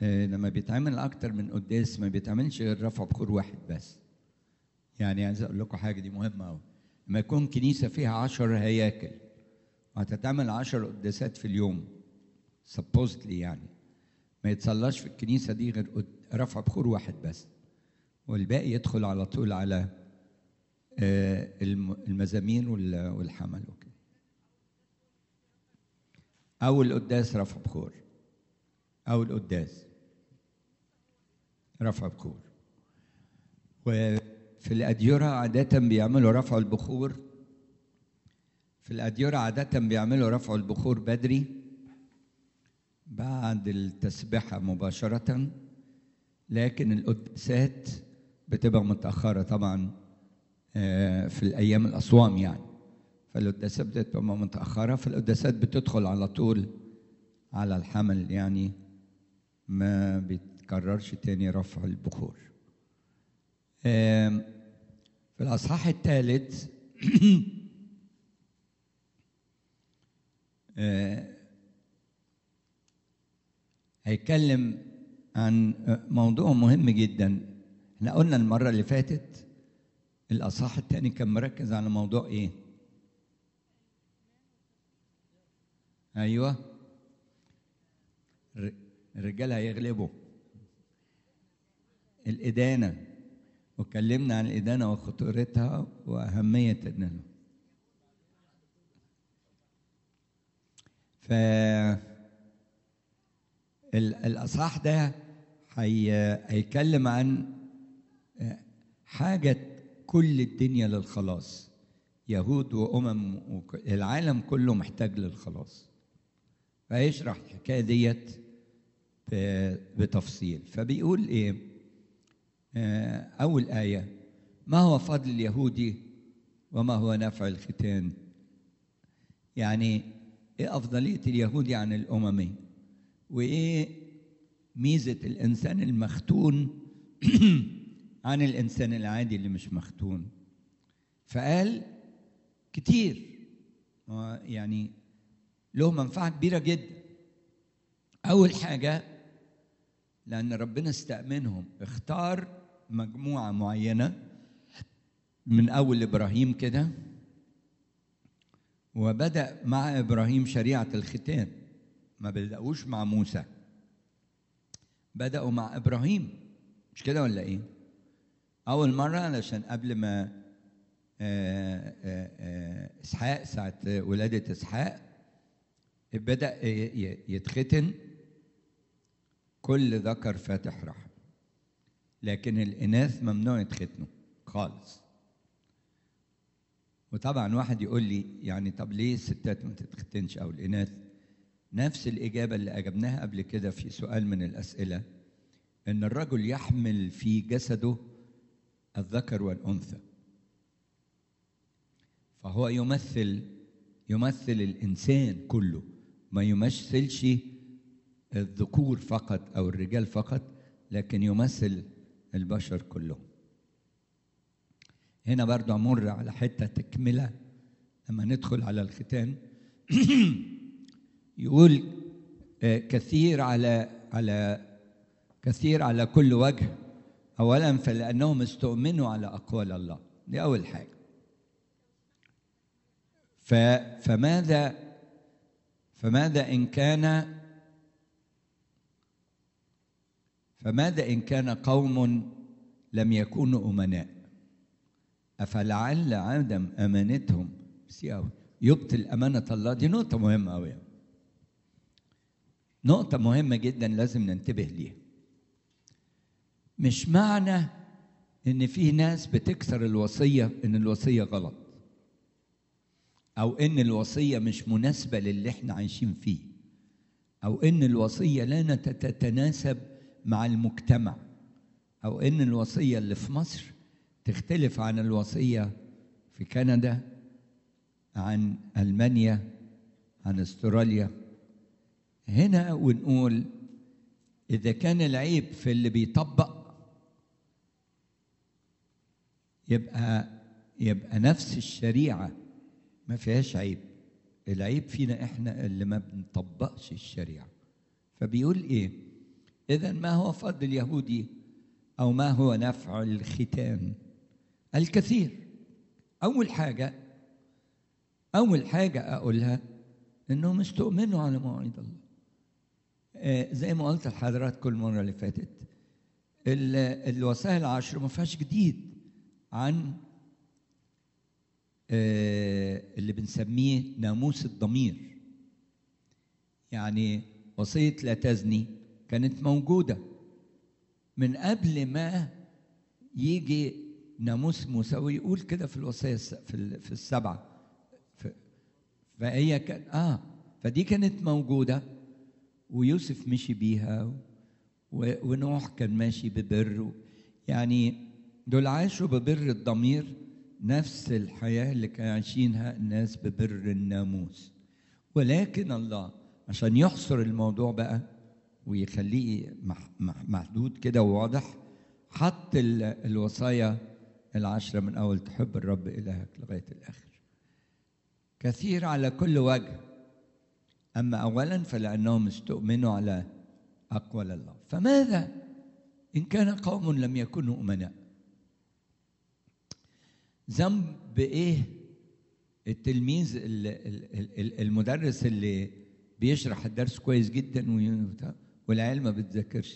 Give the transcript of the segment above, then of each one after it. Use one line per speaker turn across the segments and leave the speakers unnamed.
آه، لما بيتعمل اكتر من قداس ما بيتعملش غير رفع بخور واحد بس يعني عايز اقول لكم حاجه دي مهمه قوي لما يكون كنيسه فيها عشر هياكل وهتتعمل عشر قداسات في اليوم supposedly يعني ما يتصلاش في الكنيسه دي غير قد- رفع بخور واحد بس والباقي يدخل على طول على آه، الم- المزامير وال- والحمل وكده أو القداس رفع بخور أو القداس رفع بخور وفي الأديرة عادة بيعملوا رفع البخور في الأديرة عادة بيعملوا رفع البخور بدري بعد التسبحة مباشرة لكن القداسات بتبقى متأخرة طبعا آه، في الأيام الأصوام يعني فالقداسات بتبقى متأخرة فالقداسات بتدخل على طول على الحمل يعني ما بيتكررش تاني رفع البخور آم، في الأصحاح الثالث آه، هيتكلم عن موضوع مهم جدا احنا قلنا المرة اللي فاتت الأصحاح الثاني كان مركز على موضوع إيه؟ أيوه الر- الرجال هيغلبوا الإدانة واتكلمنا عن الإدانة وخطورتها وأهمية إنه ف ال- الأصحاح ده هي- هيتكلم عن حاجة كل الدنيا للخلاص يهود وأمم وك- العالم كله محتاج للخلاص فيشرح الحكاية ديت ب- بتفصيل فبيقول إيه آه، أول آية ما هو فضل اليهودي وما هو نفع الختان يعني إيه أفضلية اليهودي عن الأممي وإيه ميزة الإنسان المختون عن الإنسان العادي اللي مش مختون فقال كتير هو يعني له منفعة كبيرة جدا أول حاجة لأن ربنا استأمنهم اختار مجموعة معينة من أول إبراهيم كده وبدأ مع إبراهيم شريعة الختان ما بدأوش مع موسى بدأوا مع إبراهيم مش كده ولا إيه؟ أول مرة علشان قبل ما آه، آه، آه، إسحاق ساعة ولادة إسحاق بدأ ي- ي- يتختن كل ذكر فاتح رحم لكن الإناث ممنوع يتختنوا خالص وطبعا واحد يقول لي يعني طب ليه الستات ما تتختنش أو الإناث نفس الإجابة اللي أجبناها قبل كده في سؤال من الأسئلة إن الرجل يحمل في جسده الذكر والأنثى فهو يمثل يمثل الإنسان كله ما يمثلش الذكور فقط أو الرجال فقط لكن يمثل البشر كلهم هنا برضه أمر على حتة تكملة لما ندخل على الختان يقول آه، كثير على على كثير على كل وجه اولا فلانهم استؤمنوا على اقوال الله دي اول حاجه ف فماذا فماذا ان كان فماذا ان كان قوم لم يكونوا امناء افلعل عدم امانتهم بس أوي يبطل امانه الله دي نقطه مهمه قوي نقطه مهمه جدا لازم ننتبه ليها مش معنى ان في ناس بتكسر الوصيه ان الوصيه غلط او ان الوصيه مش مناسبه للي احنا عايشين فيه او ان الوصيه لا تتناسب مع المجتمع او ان الوصيه اللي في مصر تختلف عن الوصيه في كندا عن المانيا عن استراليا هنا ونقول اذا كان العيب في اللي بيطبق يبقى يبقى نفس الشريعه ما فيهاش عيب العيب فينا احنا اللي ما بنطبقش الشريعه فبيقول ايه إذا ما هو فضل اليهودي أو ما هو نفع الختان الكثير أول حاجة أول حاجة أقولها إنهم استؤمنوا على مواعيد الله آه زي ما قلت لحضراتكم المرة اللي فاتت الوصايا العشر ما فيهاش جديد عن آه اللي بنسميه ناموس الضمير يعني وصية لا تزني كانت موجودة من قبل ما يجي ناموس موسى ويقول كده في الوصية في في السبعة فهي كان اه فدي كانت موجودة ويوسف مشي بيها ونوح كان ماشي ببر يعني دول عاشوا ببر الضمير نفس الحياة اللي كانوا عايشينها الناس ببر الناموس ولكن الله عشان يحصر الموضوع بقى ويخليه محدود كده وواضح حط الوصايا العشرة من أول تحب الرب إلهك لغاية الآخر كثير على كل وجه أما أولا فلأنهم استؤمنوا على أقوال الله فماذا إن كان قوم لم يكونوا أمناء ذنب إيه التلميذ المدرس اللي بيشرح الدرس كويس جدا والعيال ما بتذاكرش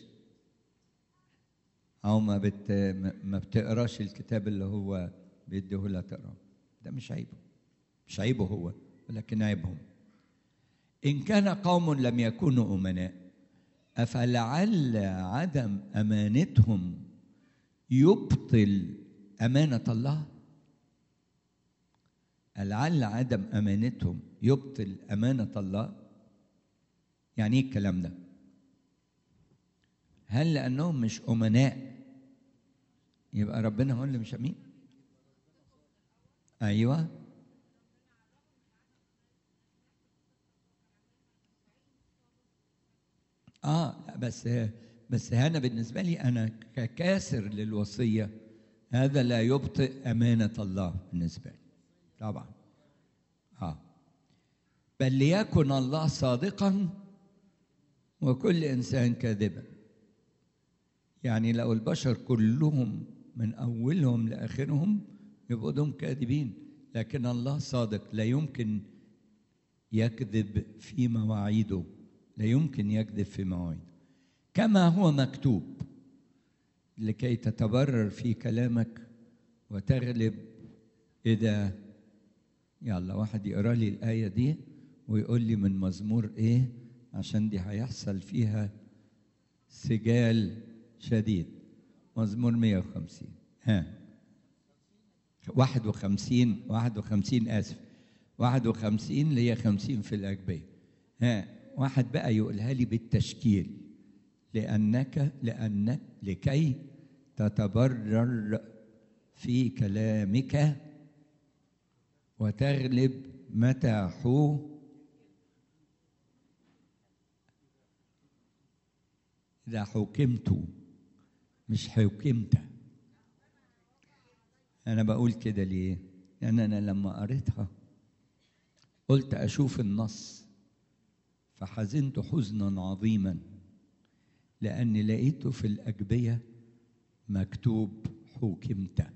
او ما بت ما بتقراش الكتاب اللي هو بيديه لها تقراه ده مش عيبه مش عيبه هو ولكن عيبهم ان كان قوم لم يكونوا امناء افلعل عدم امانتهم يبطل امانه الله لعل عدم امانتهم يبطل امانه الله يعني ايه الكلام ده هل لانهم مش امناء يبقى ربنا هو اللي مش امين ايوه اه بس بس انا بالنسبه لي انا ككاسر للوصيه هذا لا يبطئ امانه الله بالنسبه لي طبعا اه بل ليكن الله صادقا وكل انسان كاذبا يعني لو البشر كلهم من اولهم لاخرهم يبقوا دول كاذبين لكن الله صادق لا يمكن يكذب في مواعيده لا يمكن يكذب في مواعيده كما هو مكتوب لكي تتبرر في كلامك وتغلب اذا يلا واحد يقرا لي الايه دي ويقول لي من مزمور ايه عشان دي هيحصل فيها سجال شديد مزمور 150 ها 51 51 اسف 51 اللي هي 50 في الاجبيه ها واحد بقى يقولها لي بالتشكيل لانك لانك لكي تتبرر في كلامك وتغلب متى حو إذا حكمت مش حكمت أنا بقول كده ليه؟ لأن أنا لما قريتها قلت أشوف النص فحزنت حزنا عظيما لأني لقيته في الأجبية مكتوب حكمت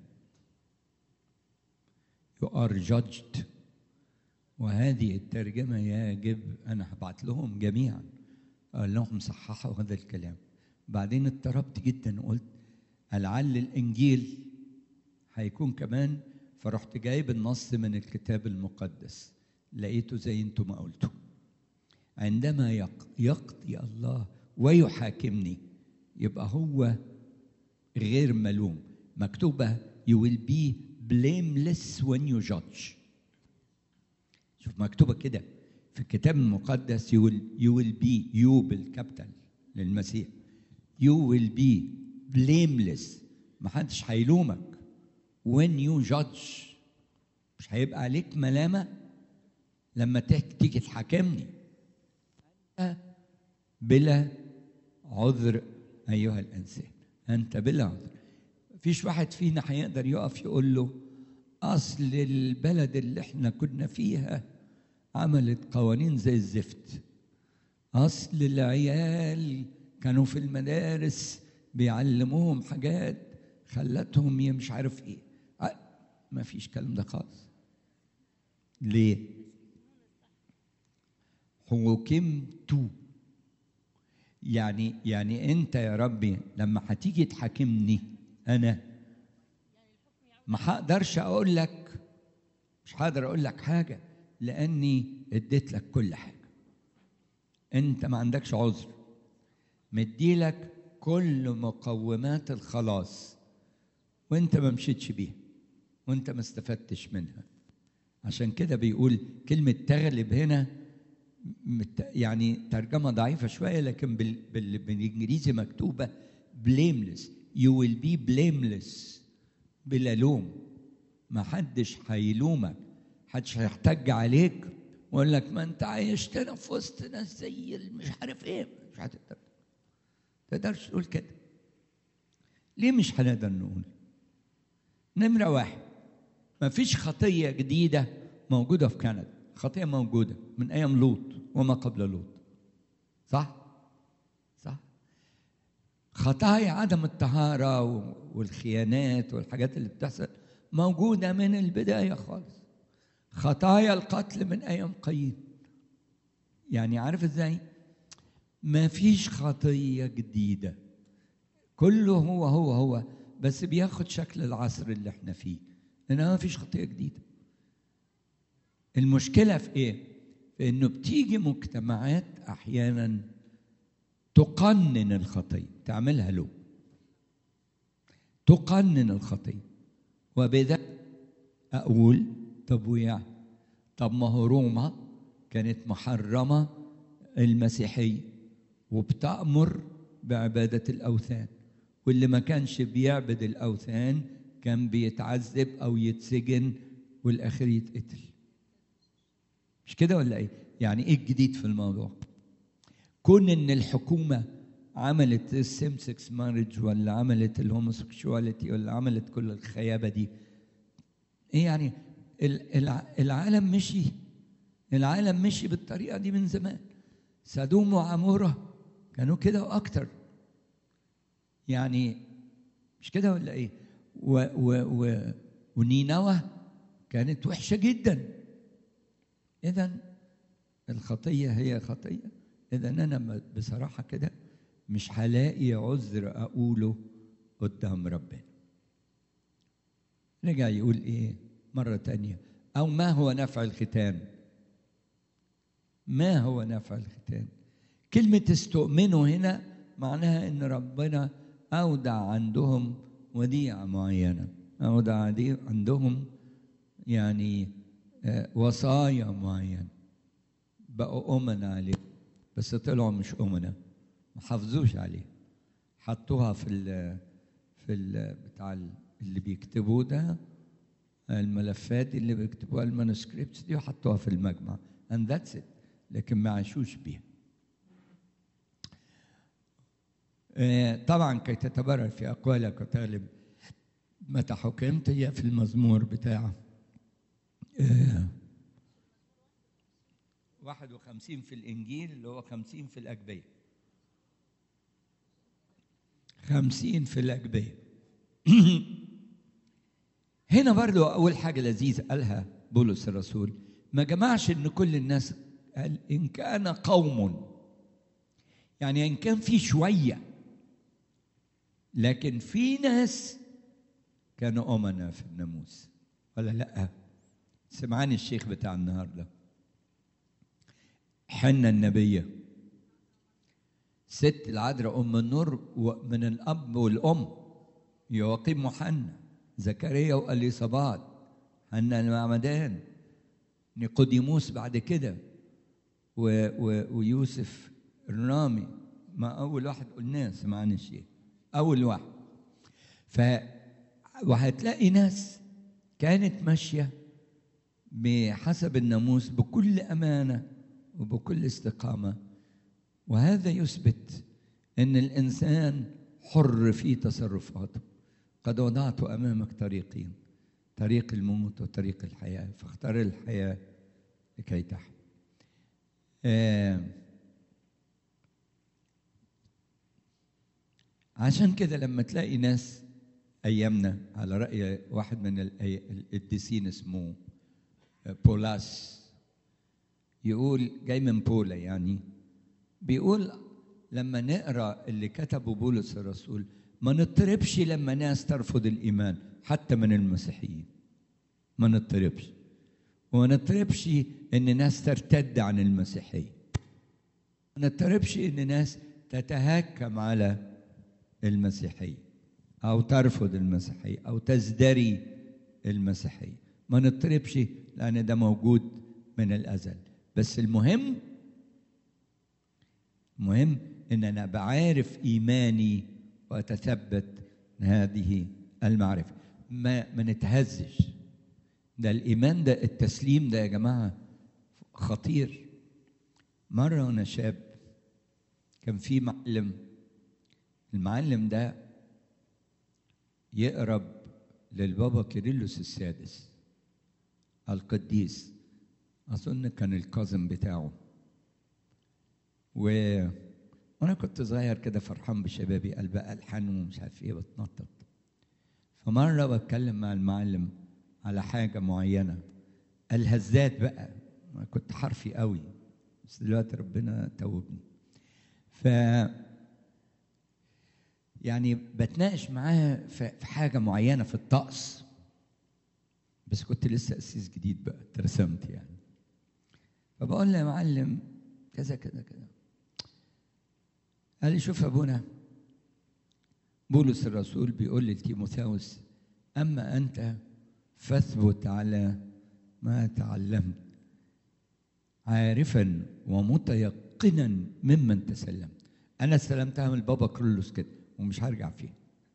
You are judged وهذه الترجمة يجب أنا هبعت لهم جميعا قال لهم صححوا هذا الكلام بعدين اضطربت جدا وقلت لعل الإنجيل هيكون كمان فرحت جايب النص من الكتاب المقدس لقيته زي انتم ما قلتوا عندما يقضي الله ويحاكمني يبقى هو غير ملوم مكتوبة you will be blameless when you judge شوف مكتوبة كده في الكتاب المقدس you will, you will be you بالكابيتال للمسيح you will be blameless ما حدش هيلومك when you judge مش هيبقى عليك ملامة لما تيجي تحاكمني بلا عذر أيها الإنسان أنت بلا عذر مفيش واحد فينا هيقدر يقف يقول له أصل البلد اللي احنا كنا فيها عملت قوانين زي الزفت أصل العيال كانوا في المدارس بيعلموهم حاجات خلتهم ي- مش عارف ايه آه، ما فيش كلام ده خالص ليه حكمت يعني يعني انت يا ربي لما هتيجي تحاكمني انا ما هقدرش اقول لك مش هقدر اقول لك حاجه لاني اديت لك كل حاجه انت ما عندكش عذر مديلك كل مقومات الخلاص وانت ما مشيتش بيها وانت ما استفدتش منها عشان كده بيقول كلمة تغلب هنا مت- يعني ترجمة ضعيفة شوية لكن بال بال بالإنجليزي مكتوبة blameless you will be blameless بلا لوم ما حدش هيلومك حدش هيحتج عليك ويقول لك ما انت عايشتنا في وسط ناس زي ال- مش عارف ايه مش هتقدر تقدرش تقول كده ليه مش هنقدر نقول نمرة واحد ما فيش خطية جديدة موجودة في كندا خطية موجودة من أيام لوط وما قبل لوط صح؟ صح؟ خطايا عدم الطهارة والخيانات والحاجات اللي بتحصل موجودة من البداية خالص خطايا القتل من أيام قايين يعني عارف ازاي؟ ما فيش خطية جديدة كله هو هو هو بس بياخد شكل العصر اللي احنا فيه انما ما فيش خطية جديدة المشكلة في ايه؟ في انه بتيجي مجتمعات احيانا تقنن الخطية تعملها له تقنن الخطية وبذا أقول طب ويعني طب ما هو روما كانت محرمة المسيحية وبتأمر بعبادة الأوثان واللي ما كانش بيعبد الأوثان كان بيتعذب أو يتسجن والآخر يتقتل مش كده ولا إيه؟ يعني إيه الجديد في الموضوع؟ كون إن الحكومة عملت السيم سكس مارج ولا عملت الهوموسيكشواليتي ولا عملت كل الخيابة دي إيه يعني ال- الع- العالم مشي العالم مشي بالطريقة دي من زمان سدوم وعمورة كانوا كده وأكتر يعني مش كده ولا إيه و و و ونينوى كانت وحشة جدا إذا الخطية هي خطية إذا أنا م- بصراحة كده مش هلاقي عذر أقوله قدام ربنا رجع يقول إيه مرة تانية أو ما هو نفع الختان ما هو نفع الختان كلمة استؤمنوا هنا معناها إن ربنا أودع عندهم وديعة معينة أودع عدي- عندهم يعني آه، وصايا معينة بقوا أمنا عليه بس طلعوا مش أمنا ما حافظوش عليه حطوها في ال في ال بتاع ال- اللي بيكتبوه ده الملفات دي اللي بيكتبوها المانuscripts دي وحطوها في المجمع and that's it لكن ما عاشوش بيها آه، طبعا كي تتبرر في أقوالك وتغلب متى حكمت هي في المزمور بتاع آه، 51 في الإنجيل اللي هو 50 في الأجبية 50 في الأجبية هنا برضو أول حاجة لذيذة قالها بولس الرسول ما جمعش إن كل الناس قال إن كان قوم يعني إن كان في شوية لكن في ناس كانوا أمنا في الناموس ولا لأ سمعاني الشيخ بتاع النهارده حنة النبية ست العذراء أم النور و- من الأب والأم يواقيم وحنة زكريا وأليصابات حنة المعمدان نيقوديموس بعد كده و و ويوسف الرامي ما أول واحد قلناه سمعنا الشيء أول واحد ف وهتلاقي ناس كانت ماشية بحسب الناموس بكل أمانة وبكل استقامة وهذا يثبت أن الإنسان حر في تصرفاته قد وضعت أمامك طريقين طريق الموت وطريق الحياة فاختار الحياة لكي تحيا آه عشان كده لما تلاقي ناس ايامنا على راي واحد من الأي- القديسين اسمه بولاس يقول جاي من بولا يعني بيقول لما نقرا اللي كتبه بولس الرسول ما نضطربش لما ناس ترفض الايمان حتى من المسيحيين ما نضطربش وما نضطربش ان ناس ترتد عن المسيحيه ما نضطربش ان ناس تتهكم على المسيحيه او ترفض المسيحيه او تزدري المسيحيه ما نضطربش لان ده موجود من الازل بس المهم المهم ان انا بعرف ايماني واتثبت هذه المعرفه ما ما نتهزش ده الايمان ده التسليم ده يا جماعه خطير مره وانا شاب كان في معلم المعلم ده يقرب للبابا كيرلس السادس القديس اظن كان الكاظم بتاعه و وانا كنت صغير كده فرحان بشبابي قلب الحان ومش عارف ايه بتنطط فمره بتكلم مع المعلم على حاجه معينه الهزات بقى أنا كنت حرفي قوي بس دلوقتي ربنا توبني ف يعني بتناقش معاه في في حاجه معينه في الطقس بس كنت لسه قسيس جديد بقى اترسمت يعني فبقول له يا معلم كذا كذا كذا قال لي شوف يا ابونا بولس الرسول بيقول لتيموثاوس اما انت فاثبت على ما تعلمت عارفا ومتيقنا ممن تسلمت انا استلمتها من البابا كرولوس كده ومش هرجع فيها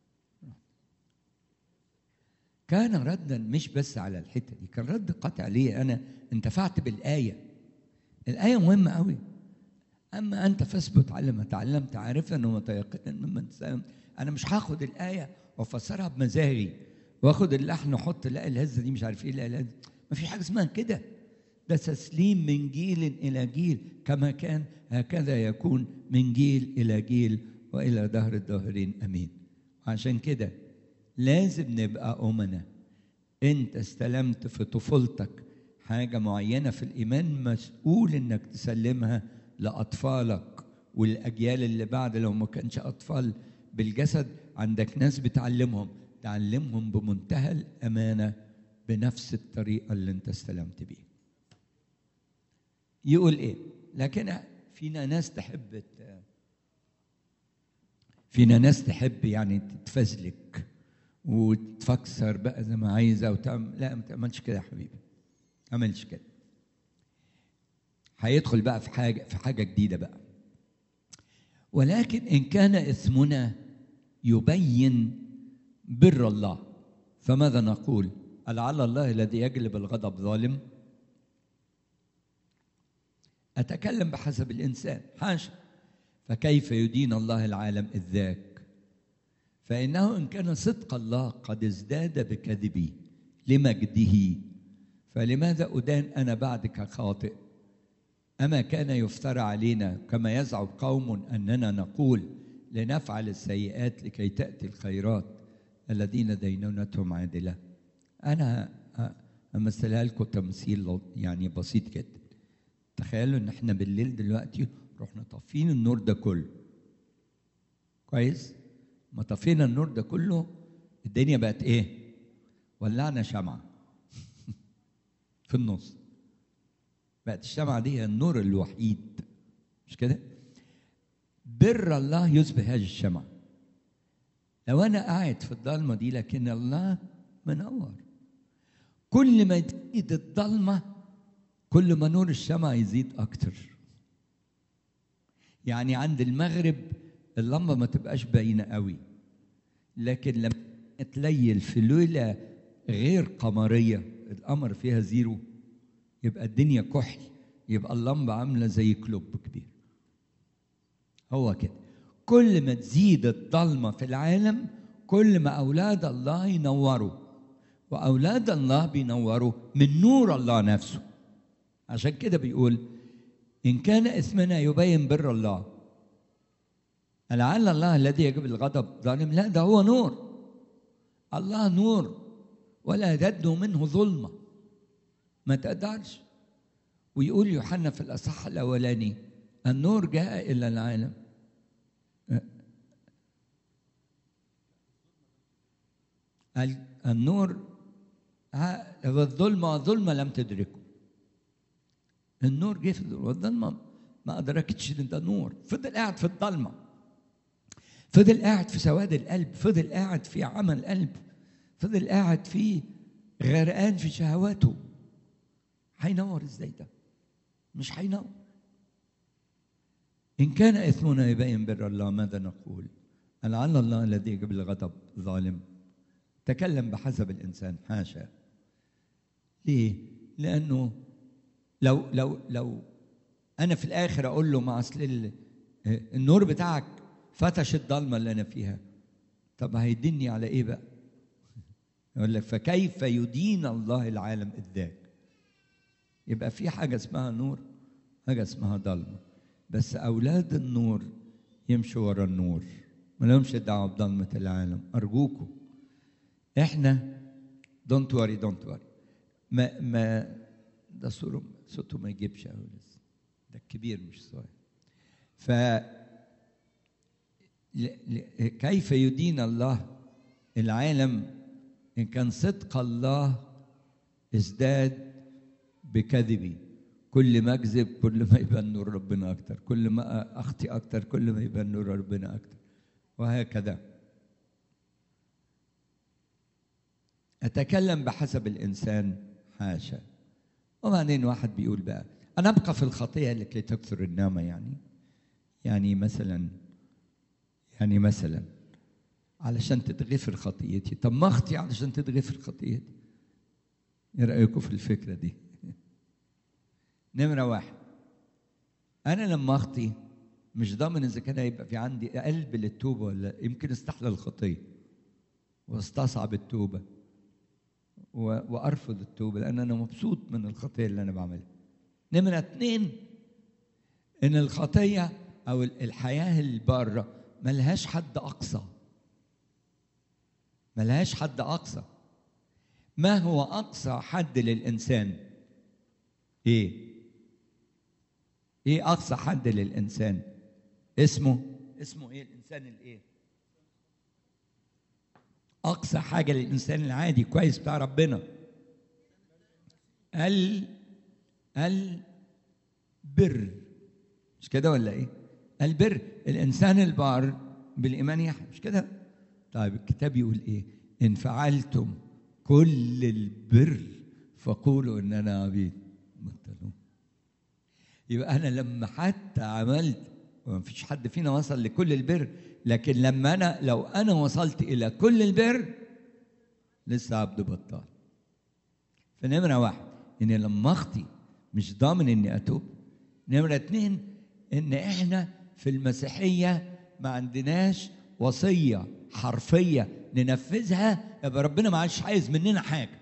كان ردا مش بس على الحته دي كان رد قاطع ليه انا انتفعت بالايه الايه مهمه قوي اما انت فاثبت على ما تعلمت عارفا ومتيقنا ممن تسلمت انا مش هاخد الايه وافسرها بمزاجي واخد اللحن واحط لا الهزه دي مش عارف ايه لا لا ما في حاجه اسمها كده ده تسليم من جيل الى جيل كما كان هكذا يكون من جيل الى جيل والى دهر الداهرين امين عشان كده لازم نبقى امنا انت استلمت في طفولتك حاجه معينه في الايمان مسؤول انك تسلمها لاطفالك والاجيال اللي بعد لو ما كانش اطفال بالجسد عندك ناس بتعلمهم تعلمهم بمنتهى الامانه بنفس الطريقه اللي انت استلمت بيها يقول ايه لكن فينا ناس تحب ت- فينا ناس تحب يعني تتفزلك وتفكسر بقى زي ما عايزه وتعمل لا ما تعملش كده يا حبيبي ما تعملش كده هيدخل بقى في حاجه في حاجه جديده بقى ولكن ان كان اثمنا يبين بر الله فماذا نقول ألعل الله الذي يجلب الغضب ظالم أتكلم بحسب الإنسان حاشا فكيف يدين الله العالم إذ ذاك فإنه إن كان صدق الله قد ازداد بكذبي لمجده فلماذا أدان أنا بعدك خاطئ أما كان يفترى علينا كما يزعم قوم أننا نقول لنفعل السيئات لكي تأتي الخيرات الذين دينونتهم عادلة أنا أمثلها لكم تمثيل يعني بسيط جدا تخيلوا إن إحنا بالليل دلوقتي رحنا طافين النور ده كله كويس ما طفينا النور ده كله الدنيا بقت إيه ولعنا شمعة في النص بقت الشمعة دي هي النور الوحيد مش كده بر الله يشبه هذه الشمعة لو أنا قاعد في الضلمة دي لكن الله منور كل ما تزيد الضلمة كل ما نور الشمعة يزيد أكتر يعني عند المغرب اللمبة ما تبقاش باينة قوي لكن لما تليل في ليلة غير قمرية القمر فيها زيرو يبقى الدنيا كحل يبقى اللمبة عاملة زي كلوب كبير هو كده كل ما تزيد الضلمة في العالم كل ما أولاد الله ينوروا وأولاد الله بينوروا من نور الله نفسه عشان كده بيقول إن كان اسمنا يبين بر الله لعل الله الذي يجب الغضب ظالم لا ده هو نور الله نور ولا تدنو منه ظلمة ما تقدرش ويقول يوحنا في الأصح الأولاني النور جاء إلى العالم النور والظلمة والظلمة لم تدركه النور جه في الظلمة والظلمة ما أدركتش إن ده نور فضل قاعد في الضلمة فضل قاعد في سواد القلب فضل قاعد في عمى القلب فضل قاعد في غرقان في شهواته هينور ازاي ده مش هينور إن كان إثمنا يبين بر الله ماذا نقول لعل الله الذي يجب الغضب ظالم تكلم بحسب الإنسان حاشا ليه؟ لأنه لو لو لو أنا في الآخر أقول له ما أصل النور بتاعك فتش الضلمة اللي أنا فيها طب هيديني على إيه بقى؟ يقول لك فكيف يدين الله العالم إذ ذاك يبقى في حاجة اسمها نور حاجة اسمها ضلمة بس أولاد النور يمشوا ورا النور ما لهمش دعوة بضلمة العالم أرجوكم إحنا دونت وري دونت وري ما ما ده صوره صوته ما يجيبش أوي لسه ده الكبير مش صغير ف كيف يدين الله العالم إن كان صدق الله ازداد بكذبي كل ما اكذب كل ما يبان نور ربنا اكتر كل ما اخطي اكتر كل ما يبان نور ربنا اكتر وهكذا اتكلم بحسب الانسان حاشا وبعدين واحد بيقول بقى انا ابقى في الخطيه لكي تكثر النعمه يعني يعني مثلا يعني مثلا علشان تتغفر خطيتي طب ما اخطي علشان تتغفر خطيتي ايه رايكم في الفكره دي نمرة واحد أنا لما أخطي مش ضامن إذا كان هيبقى في عندي قلب للتوبة ولا يمكن استحلى الخطية واستصعب التوبة وأرفض التوبة لأن أنا مبسوط من الخطية اللي أنا بعملها نمرة اتنين إن الخطية أو الحياة البارة ملهاش حد أقصى ملهاش حد أقصى ما هو أقصى حد للإنسان؟ إيه؟ ايه اقصى حد للانسان اسمه اسمه ايه الانسان الايه اقصى حاجه للانسان العادي كويس بتاع ربنا ال البر مش كده ولا ايه البر الانسان البار بالايمان يحيى مش كده طيب الكتاب يقول ايه ان فعلتم كل البر فقولوا اننا عبيد مطلوب يبقى انا لما حتى عملت وما فيش حد فينا وصل لكل البر لكن لما انا لو انا وصلت الى كل البر لسه عبد بطال فنمرة واحد ان لما اخطي مش ضامن اني اتوب نمرة اتنين ان احنا في المسيحية ما عندناش وصية حرفية ننفذها يبقى ربنا ما عادش عايز مننا حاجة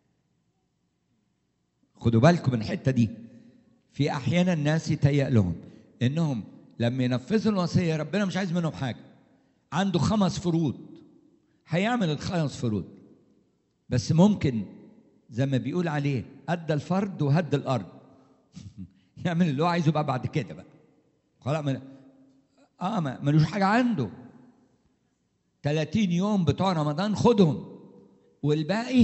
خدوا بالكم من الحتة دي في احيانا الناس يتهيأ لهم انهم لما ينفذوا الوصيه ربنا مش عايز منهم حاجه عنده خمس فروض هيعمل الخمس فروض بس ممكن زي ما بيقول عليه ادى الفرد وهد الارض يعمل اللي هو عايزه بقى بعد كده بقى خلاص من... اه ما ملوش حاجه عنده 30 يوم بتوع رمضان خدهم والباقي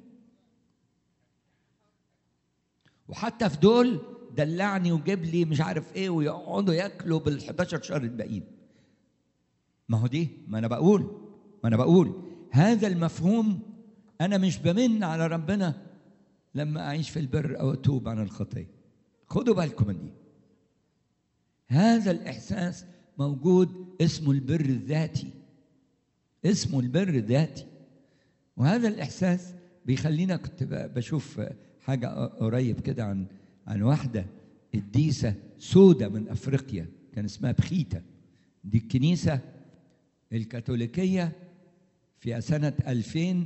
وحتى في دول دلعني وجيب لي مش عارف ايه ويقعدوا ياكلوا بال 11 شهر الباقيين ما هو دي ما انا بقول ما انا بقول هذا المفهوم انا مش بمن على ربنا لما اعيش في البر او اتوب عن الخطيه خدوا بالكم من دي هذا الاحساس موجود اسمه البر الذاتي اسمه البر الذاتي وهذا الاحساس بيخلينا كنت بشوف حاجه قريب كده عن عن واحدة قديسة سودة من أفريقيا كان اسمها بخيتا دي الكنيسة الكاثوليكية في سنة 2000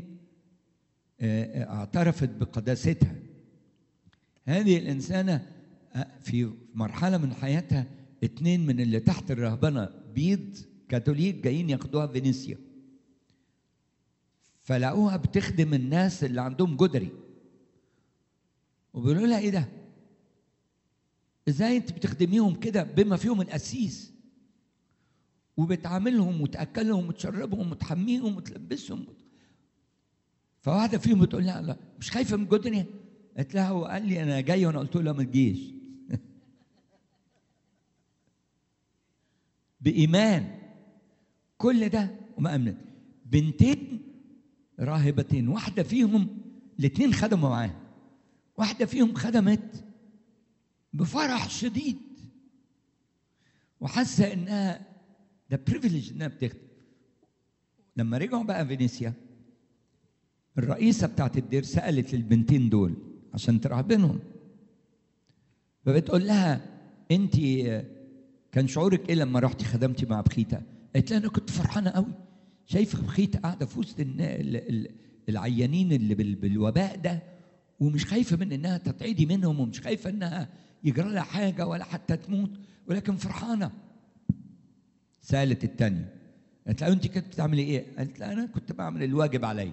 اعترفت بقداستها هذه الإنسانة في مرحلة من حياتها اتنين من اللي تحت الرهبنة بيض كاثوليك جايين ياخدوها فينيسيا فلقوها بتخدم الناس اللي عندهم جدري وبيقولوا لها ايه ده ازاي انت بتخدميهم كده بما فيهم القسيس وبتعاملهم وتاكلهم وتشربهم وتحميهم وتلبسهم فواحده فيهم بتقول لها لا مش خايفه من جدري قالت لها هو قال لي انا جاي وانا قلت له لا ما تجيش بايمان كل ده وما امنت بنتين راهبتين واحده فيهم الاثنين خدموا معاها واحده فيهم خدمت بفرح شديد وحاسه انها ده بريفليج انها بتخدم لما رجعوا بقى فينيسيا الرئيسه بتاعت الدير سالت للبنتين دول عشان ترهبنهم فبتقول لها انت كان شعورك ايه لما رحتي خدمتي مع بخيته؟ قالت لها انا كنت فرحانه قوي شايفه بخيته قاعده في وسط العيانين اللي بالوباء ده ومش خايفه من انها تتعدي منهم ومش خايفه انها يجرى لها حاجه ولا حتى تموت ولكن فرحانه سالت التانية قالت لها انت كنت بتعملي ايه؟ قالت لها انا كنت بعمل الواجب عليا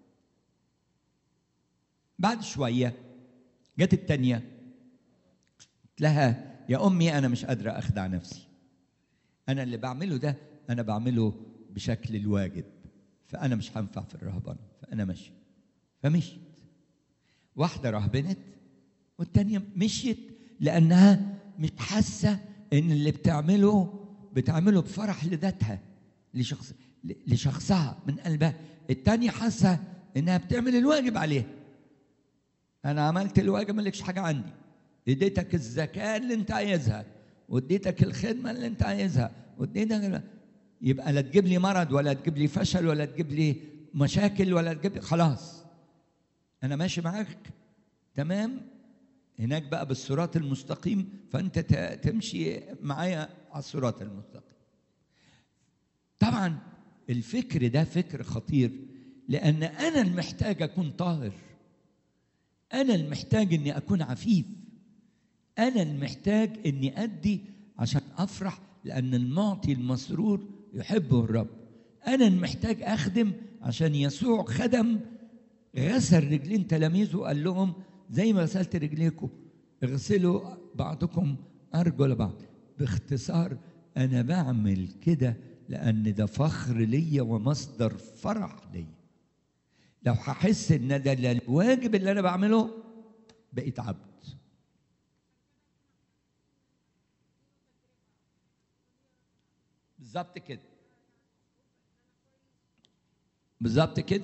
بعد شويه جت التانية قلت لها يا امي انا مش قادره اخدع نفسي انا اللي بعمله ده انا بعمله بشكل الواجب فانا مش هنفع في الرهبنه فانا ماشي فمشيت واحده رهبنت والتانية مشيت لانها مش حاسه ان اللي بتعمله بتعمله بفرح لذاتها لشخص لشخصها من قلبها التانية حاسه انها بتعمل الواجب عليها انا عملت الواجب مالكش حاجه عندي اديتك الزكاه اللي انت عايزها واديتك الخدمه اللي انت عايزها واديتك يبقى لا تجيب لي مرض ولا تجيب لي فشل ولا تجيب لي مشاكل ولا تجيب لي خلاص انا ماشي معاك تمام هناك بقى بالصراط المستقيم فانت تمشي معايا على الصراط المستقيم طبعا الفكر ده فكر خطير لان انا المحتاج اكون طاهر انا المحتاج اني اكون عفيف انا المحتاج اني ادي عشان افرح لان المعطي المسرور يحبه الرب انا المحتاج اخدم عشان يسوع خدم غسل رجلين تلاميذه وقال لهم زي ما غسلت رجليكم اغسلوا بعضكم ارجل بعض باختصار انا بعمل كده لان ده فخر ليا ومصدر فرح ليا لو هحس ان ده الواجب اللي انا بعمله بقيت عبد بالظبط كده بالظبط كده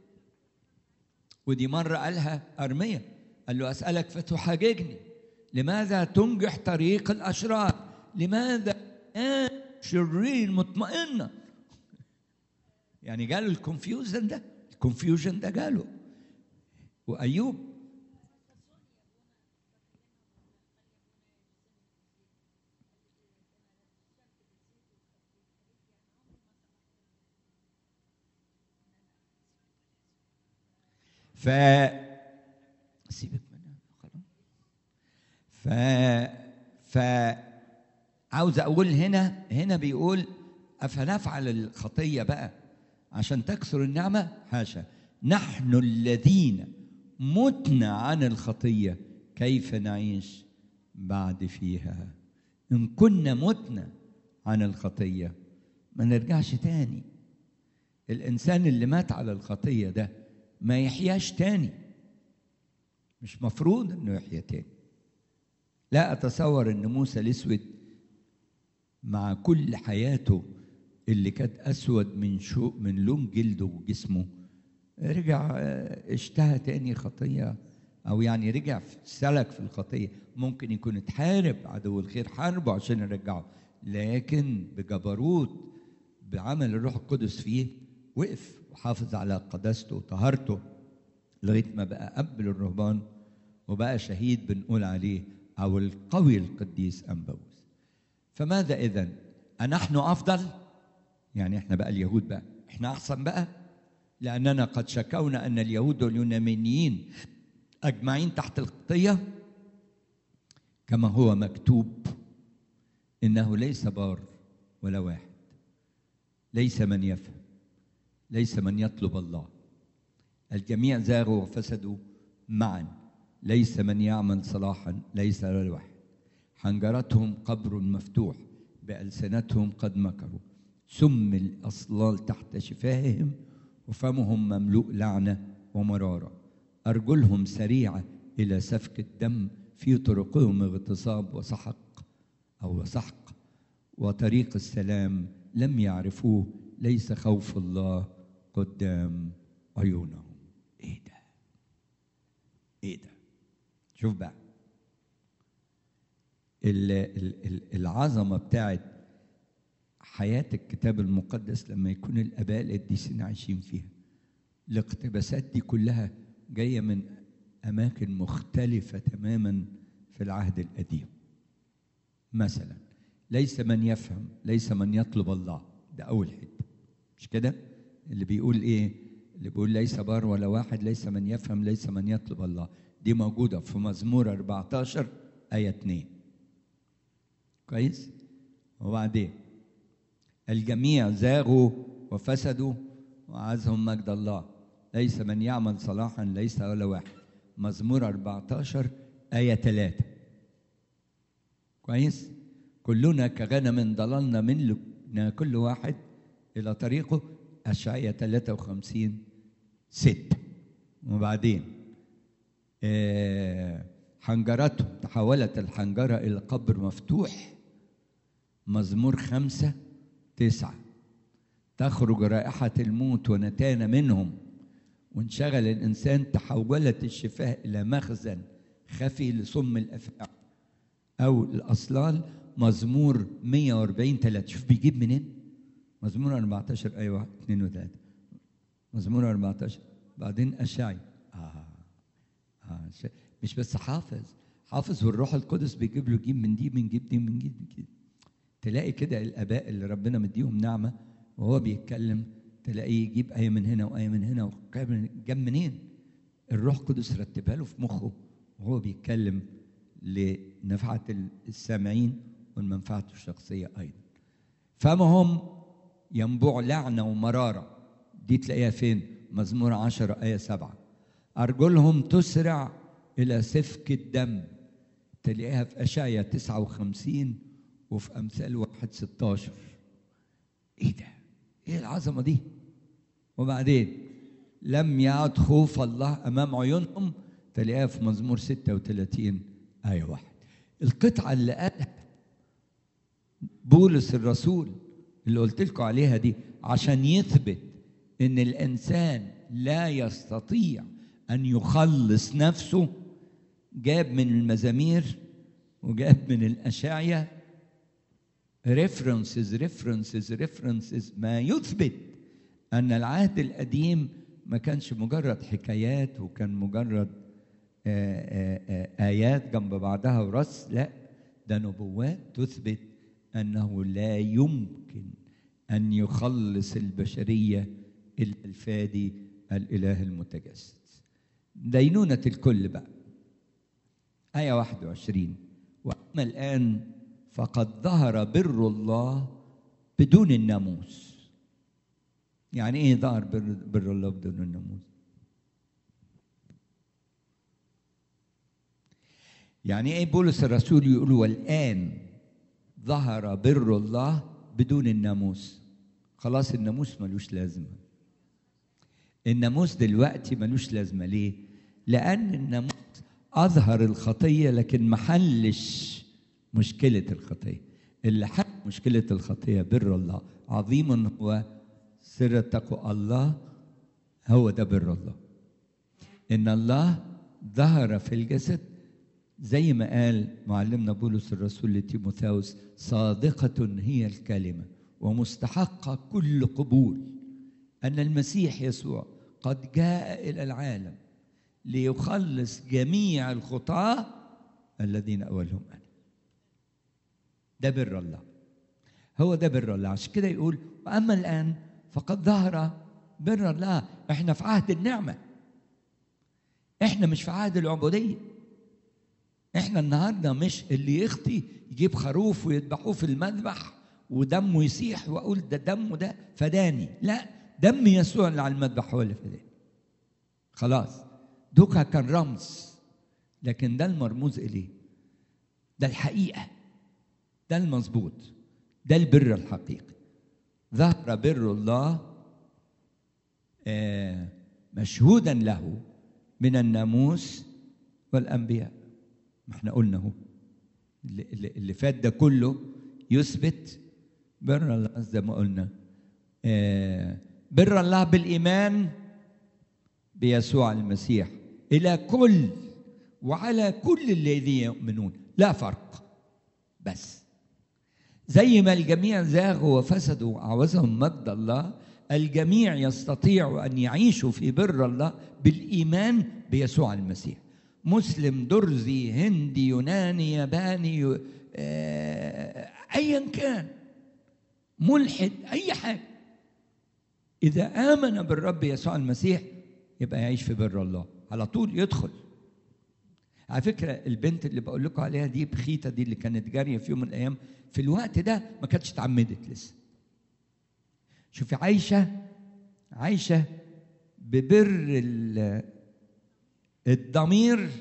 ودي مرة قالها أرمية قال له أسألك فتحاججني لماذا تنجح طريق الأشرار لماذا شرير مطمئنة يعني جاله الكونفيوجن ده الكونفيوجن ده جاله وأيوب ف سيبك منها خلاص ف ف عاوز اقول هنا هنا بيقول افنفعل الخطيه بقى عشان تكثر النعمه حاشا نحن الذين متنا عن الخطيه كيف نعيش بعد فيها ان كنا متنا عن الخطيه ما نرجعش تاني الانسان اللي مات على الخطيه ده ما يحياش تاني مش مفروض انه يحيا تاني لا اتصور ان موسى الاسود مع كل حياته اللي كانت اسود من شو من لون جلده وجسمه رجع اشتهى تاني خطيه او يعني رجع سلك في الخطيه ممكن يكون اتحارب عدو الخير حاربه عشان يرجعه لكن بجبروت بعمل الروح القدس فيه وقف وحافظ على قداسته وطهارته لغايه ما بقى اب للرهبان وبقى شهيد بنقول عليه او القوي القديس انباوس فماذا اذا أنحن افضل يعني احنا بقى اليهود بقى احنا احسن بقى لاننا قد شكونا ان اليهود واليونانيين اجمعين تحت الخطيه كما هو مكتوب انه ليس بار ولا واحد ليس من يفهم ليس من يطلب الله الجميع زاغوا وفسدوا معا ليس من يعمل صلاحا ليس ولا واحد حنجرتهم قبر مفتوح بألسنتهم قد مكروا سم الأصلال تحت شفاههم وفمهم مملوء لعنة ومرارة أرجلهم سريعة إلى سفك الدم في طرقهم اغتصاب وسحق أو سحق وطريق السلام لم يعرفوه ليس خوف الله قدام عيونهم ايه ده ايه ده شوف بقى ال- ال- ال- العظمه بتاعت حياه الكتاب المقدس لما يكون الاباء القديسين عايشين فيها الاقتباسات دي كلها جايه من اماكن مختلفه تماما في العهد القديم مثلا ليس من يفهم ليس من يطلب الله ده اول حته مش كده اللي بيقول ايه اللي بيقول ليس بار ولا واحد ليس من يفهم ليس من يطلب الله دي موجوده في مزمور 14 ايه 2 كويس وبعدين الجميع زاغوا وفسدوا وعزهم مجد الله ليس من يعمل صلاحا ليس ولا واحد مزمور 14 آية 3 كويس كلنا كغنم ضللنا منا كل واحد إلى طريقه أشعية 53 6 وبعدين آه، حنجرتهم تحولت الحنجرة إلى قبر مفتوح مزمور خمسة تسعة تخرج رائحة الموت ونتان منهم وانشغل الإنسان تحولت الشفاه إلى مخزن خفي لصم الأفعى أو الأصلال مزمور 140 3 شوف بيجيب منين؟ مزمور 14 أي 1 2 و3 مزمور 14 بعدين أشعي آه. آه. ش- مش بس حافظ حافظ والروح القدس بيجيب له جيب من دي من جيب دي من جيب من دي تلاقي كده الآباء اللي ربنا مديهم نعمة وهو بيتكلم تلاقيه يجيب آية من هنا وآية من هنا وجاب جاب منين؟ الروح القدس رتبها له في مخه وهو بيتكلم لنفعة السامعين والمنفعة الشخصية أيضا فمهم ينبوع لعنة ومرارة دي تلاقيها فين؟ مزمور عشرة آية سبعة أرجلهم تسرع إلى سفك الدم تلاقيها في أشعيا تسعة وخمسين وفي أمثال واحد ستاشر إيه ده؟ إيه العظمة دي؟ وبعدين لم يعد خوف الله أمام عيونهم تلاقيها في مزمور 36 آية واحد القطعة اللي قالها بولس الرسول اللي قلت لكم عليها دي عشان يثبت ان الانسان لا يستطيع ان يخلص نفسه جاب من المزامير وجاب من الاشعيا ريفرنسز ريفرنسز ريفرنسز ما يثبت ان العهد القديم ما كانش مجرد حكايات وكان مجرد آه، آه، آه، ايات جنب بعضها ورص لا ده نبوات تثبت انه لا يمكن ان يخلص البشريه الا الفادي الاله المتجسد دينونه الكل بقى ايه 21 واما الان فقد ظهر بر الله بدون الناموس يعني ايه ظهر بر, بر الله بدون الناموس يعني ايه بولس الرسول يقول والان ظهر بر الله بدون الناموس خلاص الناموس ملوش لازمه الناموس دلوقتي ملوش لازمه ليه لان الناموس اظهر الخطيه لكن ما حلش مشكله الخطيه اللي حل مشكله الخطيه بر الله عظيم هو سر التقوى الله هو ده بر الله ان الله ظهر في الجسد زي ما قال معلمنا بولس الرسول لتيموثاوس صادقة هي الكلمة ومستحقة كل قبول أن المسيح يسوع قد جاء إلى العالم ليخلص جميع الخطاة الذين أولهم أنا ده بر الله هو ده بر الله عشان كده يقول وأما الآن فقد ظهر بر الله احنا في عهد النعمة احنا مش في عهد العبوديه احنا النهارده مش اللي يخطي يجيب خروف ويذبحوه في المذبح ودمه يسيح واقول ده دمه ده فداني لا دم يسوع اللي على المذبح هو اللي فداني خلاص دوكا كان رمز لكن ده المرموز اليه ده الحقيقه ده المظبوط ده البر الحقيقي ظهر بر الله آه، مشهودا له من الناموس والانبياء ما احنا قلنا اهو اللي, اللي اللي فات ده كله يثبت بر الله زي ما قلنا آه، بر الله بالايمان بيسوع المسيح الى كل وعلى كل الذين يؤمنون لا فرق بس زي ما الجميع زاغوا وفسدوا وعوزهم مجد الله الجميع يستطيع ان يعيشوا في بر الله بالايمان بيسوع المسيح مسلم درزي هندي يوناني ياباني آه، ايا كان ملحد اي حاجه اذا امن بالرب يسوع المسيح يبقى يعيش في بر الله على طول يدخل على فكره البنت اللي بقول لكم عليها دي بخيته دي اللي كانت جاريه في يوم من الايام في الوقت ده ما كانتش اتعمدت لسه شوفي عايشه عايشه ببر ال- الضمير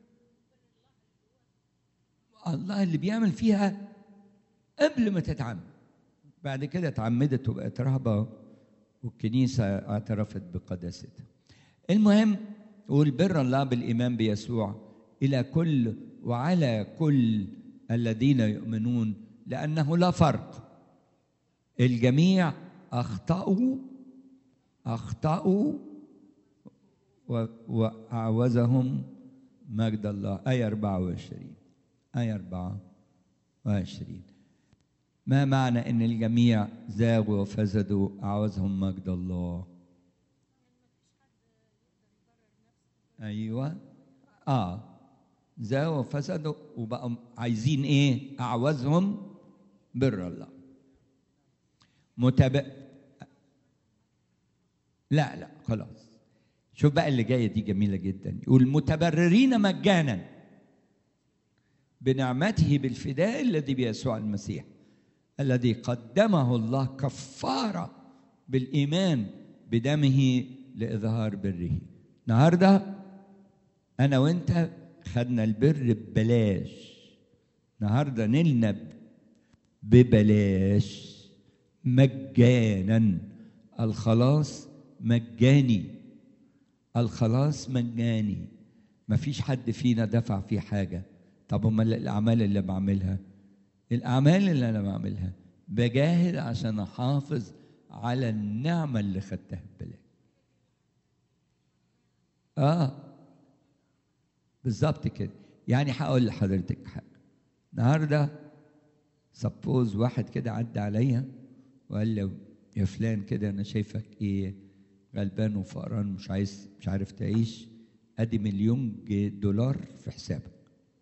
الله اللي بيعمل فيها قبل ما تتعمد بعد كده اتعمدت وبقت رهبه والكنيسه اعترفت بقداستها المهم والبر الله بالايمان بيسوع الى كل وعلى كل الذين يؤمنون لانه لا فرق الجميع اخطاوا اخطاوا و- واعوزهم مجد الله ايه 24 ايه 24 ما معنى ان الجميع زاغوا وفسدوا اعوزهم مجد الله ايوه اه زاغوا وفسدوا وبقوا عايزين ايه اعوزهم بر الله متب لا لا خلاص شوف بقى اللي جايه دي جميله جدا يقول متبررين مجانا بنعمته بالفداء الذي بيسوع المسيح الذي قدمه الله كفاره بالايمان بدمه لاظهار بره النهارده انا وانت خدنا البر ببلاش النهارده نلنا ببلاش مجانا الخلاص مجاني الخلاص مجاني مفيش حد فينا دفع فيه حاجه طب امال الاعمال اللي بعملها الاعمال اللي انا بعملها بجاهد عشان احافظ على النعمه اللي خدتها ببلاش اه بالظبط كده يعني هقول لحضرتك حاجه النهارده سبوز واحد كده عدى عليا وقال لي يا فلان كده انا شايفك ايه غلبان وفقران مش عايز مش عارف تعيش ادي مليون جي- دولار في حسابك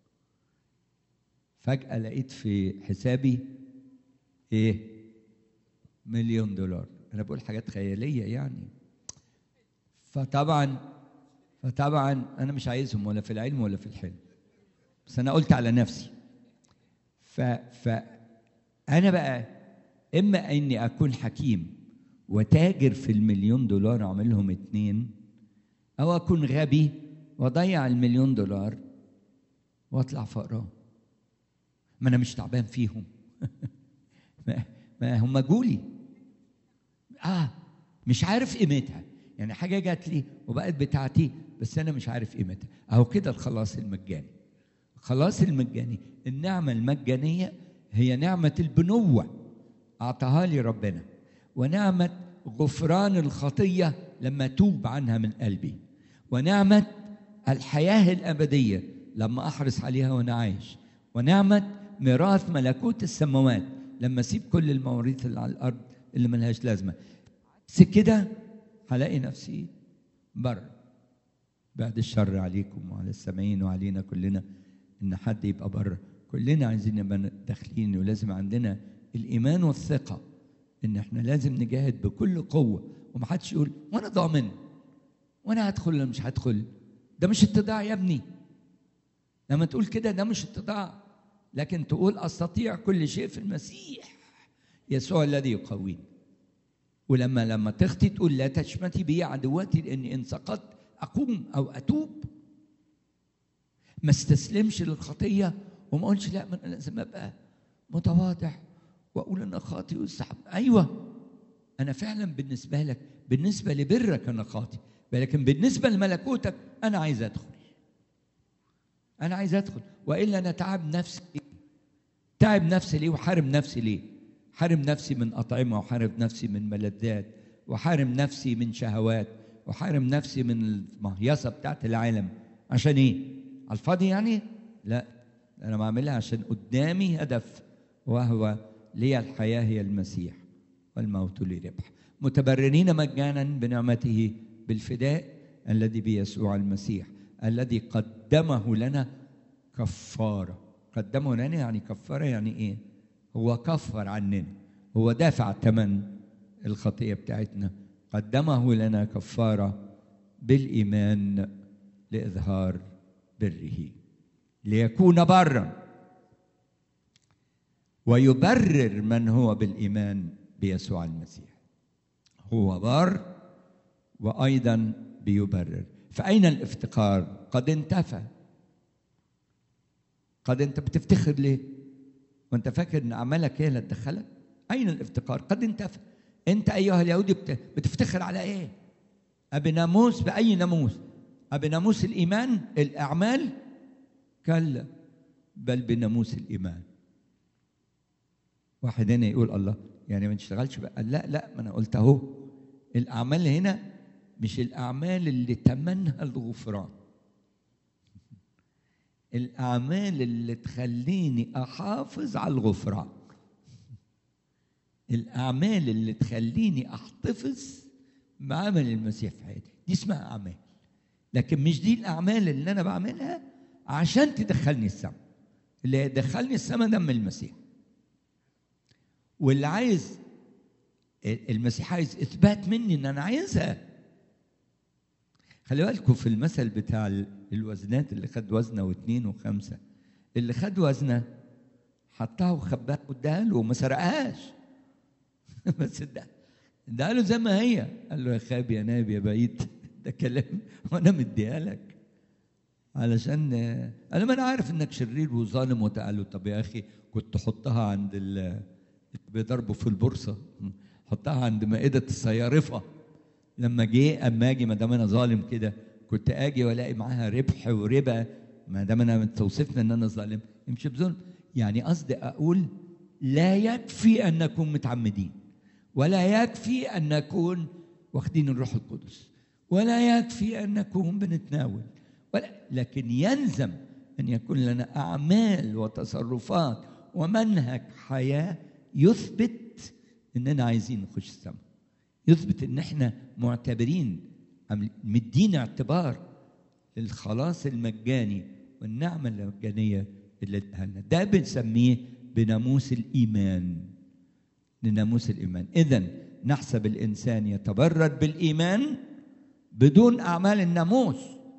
فجأة لقيت في حسابي ايه مليون دولار انا بقول حاجات خيالية يعني فطبعا فطبعا انا مش عايزهم ولا في العلم ولا في الحلم بس انا قلت على نفسي ف ف انا بقى اما اني اكون حكيم وتاجر في المليون دولار اعملهم اتنين او اكون غبي واضيع المليون دولار واطلع فقران ما انا مش تعبان فيهم ما, ما هم جولي اه مش عارف قيمتها يعني حاجه جات لي وبقت بتاعتي بس انا مش عارف قيمتها اهو كده الخلاص المجاني الخلاص المجاني النعمه المجانيه هي نعمه البنوه اعطاها لي ربنا ونعمه غفران الخطيه لما توب عنها من قلبي ونعمه الحياه الابديه لما احرص عليها وانا عايش ونعمه ميراث ملكوت السماوات لما اسيب كل المواريث اللي على الارض اللي ملهاش لازمه عكس كده هلاقي نفسي بره بعد الشر عليكم وعلى السامعين وعلينا كلنا ان حد يبقى بره كلنا عايزين نبقى داخلين ولازم عندنا الايمان والثقه ان احنا لازم نجاهد بكل قوه ومحدش يقول وانا ضامن وانا هدخل ولا مش هدخل ده مش اتضاع يا ابني لما تقول كده ده مش اتضاع لكن تقول استطيع كل شيء في المسيح يسوع الذي يقويني ولما لما تخطي تقول لا تشمتي بي عدوتي لاني ان سقطت اقوم او اتوب ما استسلمش للخطيه وما اقولش لا ما انا لازم ابقى متواضع واقول انا خاطئ واستحب ايوه انا فعلا بالنسبه لك بالنسبه لبرك انا خاطئ لكن بالنسبه لملكوتك انا عايز ادخل انا عايز ادخل والا انا تعب نفسي تعب نفسي ليه وحارم نفسي ليه حارم نفسي من اطعمه وحارم نفسي من ملذات وحارم نفسي من شهوات وحارم نفسي من المهيصه بتاعت العالم عشان ايه على الفاضي يعني لا انا بعملها عشان قدامي هدف وهو لي الحياه هي المسيح والموت لي ربح متبررين مجانا بنعمته بالفداء الذي بيسوع المسيح الذي قدمه لنا كفاره قدمه لنا يعني كفاره يعني ايه هو كفر عننا هو دافع ثمن الخطيه بتاعتنا قدمه لنا كفاره بالايمان لاظهار بره ليكون برا ويبرر من هو بالايمان بيسوع المسيح هو بار وايضا بيبرر فاين الافتقار قد انتفى قد انت بتفتخر ليه وانت فاكر ان اعمالك هي اللي تدخلك اين الافتقار قد انتفى انت ايها اليهودي بتفتخر على ايه ابي ناموس باي ناموس ابي ناموس الايمان الاعمال كلا بل بناموس الايمان واحد هنا يقول الله يعني ما تشتغلش بقى لا لا ما انا قلت اهو الاعمال هنا مش الاعمال اللي تمنها الغفران الاعمال اللي تخليني احافظ على الغفران الاعمال اللي تخليني احتفظ بعمل المسيح في حياتي دي اسمها اعمال لكن مش دي الاعمال اللي انا بعملها عشان تدخلني السماء اللي يدخلني السماء دم المسيح واللي عايز المسيح عايز اثبات مني ان انا عايزها خلي بالكم في المثل بتاع الوزنات اللي خد وزنه واثنين وخمسه اللي خد وزنه حطها وخباها واداها له وما سرقهاش بس ده ده له زي ما هي قال له يا خاب يا ناب يا بعيد ده كلام وانا مديها لك علشان انا ما انا عارف انك شرير وظالم وتقال له طب يا اخي كنت حطها عند ال بيضربوا في البورصه حطها عند مائده الصيارفه لما جه اما اجي ما دام انا ظالم كده كنت اجي والاقي معاها ربح وربا ما دام انا توصفنا ان انا ظالم امشي بظلم يعني قصدي اقول لا يكفي ان نكون متعمدين ولا يكفي ان نكون واخدين الروح القدس ولا يكفي ان نكون بنتناول ولا لكن يلزم ان يكون لنا اعمال وتصرفات ومنهج حياه يثبت اننا عايزين نخش السماء يثبت ان احنا معتبرين مدين اعتبار للخلاص المجاني والنعمه المجانيه اللي اداها لنا ده بنسميه بناموس الايمان لناموس الايمان اذا نحسب الانسان يتبرر بالايمان بدون اعمال الناموس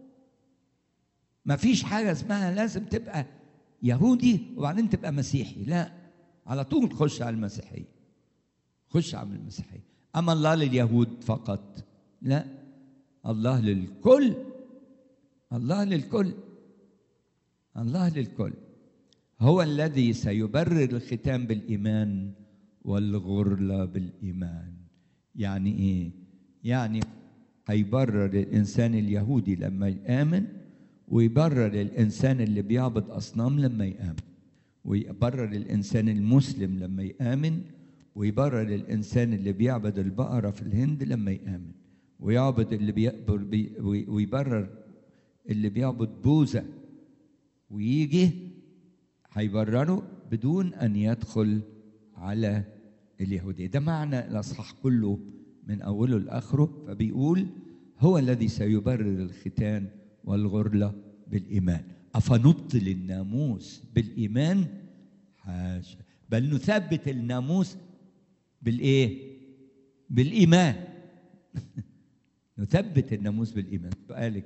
ما فيش حاجه اسمها لازم تبقى يهودي وبعدين تبقى مسيحي لا على طول تخش على المسيحيه خش على المسيحيه اما الله لليهود فقط لا الله للكل الله للكل الله للكل هو الذي سيبرر الختام بالايمان والغرله بالايمان يعني ايه يعني هيبرر الانسان اليهودي لما يامن ويبرر الانسان اللي بيعبد اصنام لما يامن ويبرر الانسان المسلم لما يامن ويبرر الانسان اللي بيعبد البقره في الهند لما يامن ويعبد اللي بيقبر بي ويبرر اللي بيعبد بوذا ويجي هيبرره بدون ان يدخل على اليهوديه ده معنى الاصحاح كله من اوله لاخره فبيقول هو الذي سيبرر الختان والغرله بالايمان افنبطل الناموس بالايمان حاشا بل نثبت الناموس بالايه بالايمان نثبت الناموس بالايمان سؤالك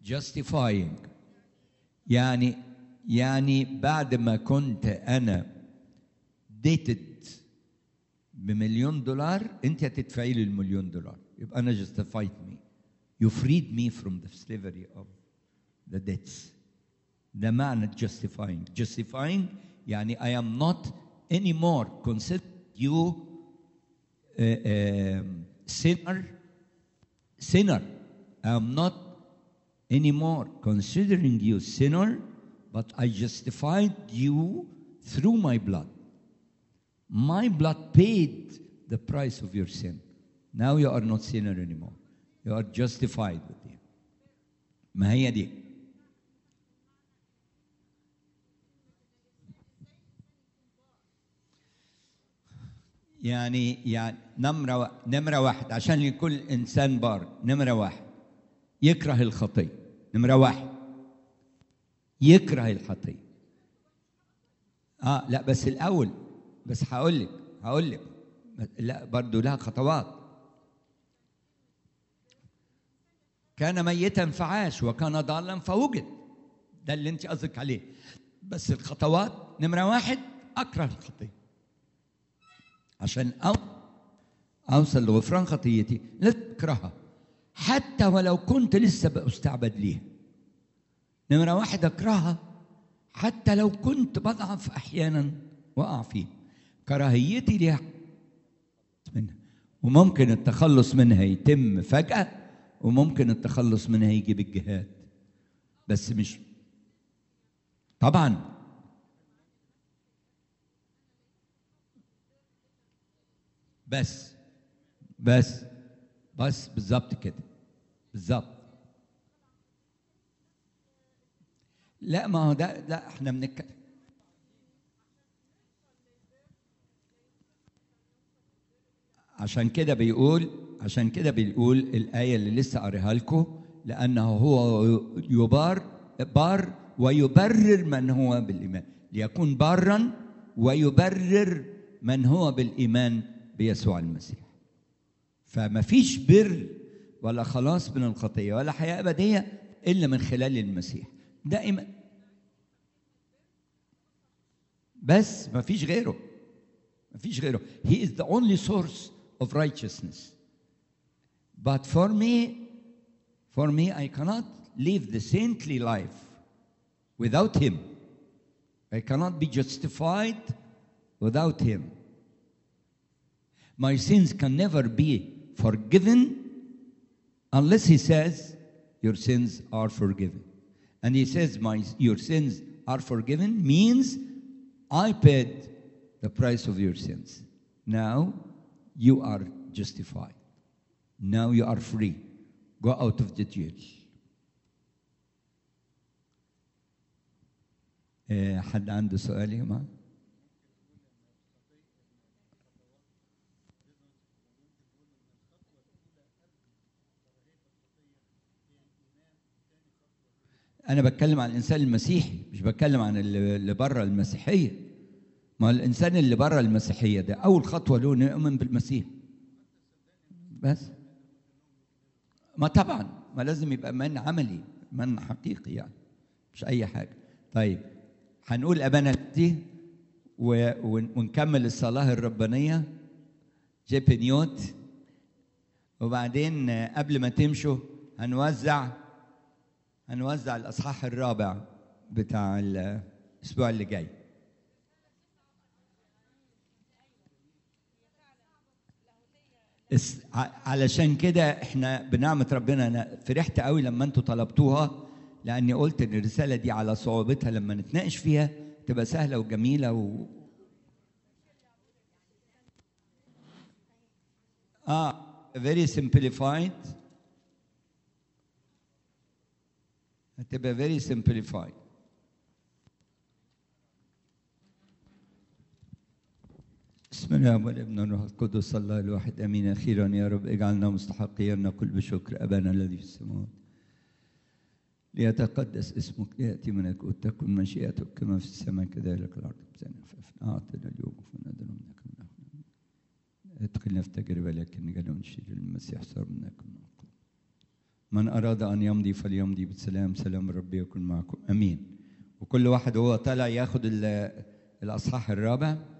justifying يعني يعني بعد ما كنت انا ديتد بمليون دولار انت هتدفعي لي المليون دولار يبقى انا justified me you freed me from the slavery of the debts ده معنى justifying justifying يعني I am not anymore consider you uh, um, sinner sinner I am not anymore considering you sinner but I justified you through my blood my blood paid the price of your sin now you are not sinner anymore you are justified with him ما هي دي يعني يعني نمرة نمرة واحد عشان لكل إنسان بار نمرة واحد يكره الخطية نمرة واحد يكره الخطية اه لا بس الأول بس هقول لك هقول لك لا برضه لها خطوات كان ميتا فعاش وكان ضالا فوجد ده اللي انت قصدك عليه بس الخطوات نمرة واحد أكره الخطية عشان أو أوصل لغفران خطيتي لا تكرهها حتى ولو كنت لسه بستعبد ليها نمرة واحد أكرهها حتى لو كنت بضعف أحيانا وأقع فيه كراهيتي ليها منها وممكن التخلص منها يتم فجأة وممكن التخلص منها يجي بالجهاد بس مش طبعا بس بس بس بالظبط كده بالظبط لا ما هو ده لا احنا بنتكلم عشان كده بيقول عشان كده بيقول الآية اللي لسه قاريها لكم لأنه هو يبار بار ويبرر من هو بالإيمان ليكون بارا ويبرر من هو بالإيمان بيسوع المسيح فما فيش بر ولا خلاص من الخطية ولا حياة أبدية إلا من خلال المسيح دائما بس ما فيش غيره ما فيش غيره he is the only source of righteousness but for me for me I cannot live the saintly life without him I cannot be justified without him my sins can never be forgiven unless he says your sins are forgiven and he says my your sins are forgiven means i paid the price of your sins now you are justified now you are free go out of the jail آه، حد عنده سؤال يا جماعه انا بتكلم عن الانسان المسيحي مش بتكلم عن اللي اللي بره المسيحيه ما الانسان اللي بره المسيحيه ده اول خطوه له انه يؤمن بالمسيح بس ما طبعا ما لازم يبقى من عملي من حقيقي يعني مش اي حاجه طيب هنقول ابانا دي و- ون- ونكمل الصلاه الربانيه جيبنيوت وبعدين آه، قبل ما تمشوا هنوزع هنوزع الاصحاح الرابع بتاع الاسبوع اللي جاي اس- ع- علشان كده احنا بنعمه ربنا انا فرحت قوي لما انتوا طلبتوها لاني قلت ان الرساله دي على صعوبتها لما نتناقش فيها تبقى سهله وجميله و اه very simplified هتبقى very simplified بسم الله والابن والروح القدس الله الواحد امين اخيرا يا رب اجعلنا مستحقين نقول بشكر ابانا الذي في السماوات ليتقدس اسمك لياتي ملكوتك تكن مشيئتك كما في السماء كذلك الارض بزنا اعطنا اليوم وفنا ذنوبنا كما نحن ادخلنا في تجربه لكن نجعلنا من شر المسيح صار منك من القوة. من أراد أن يمضي فليمضي بالسلام سلام ربي يكن معكم أمين وكل واحد هو طالع ياخد ال- الأصحاح الرابع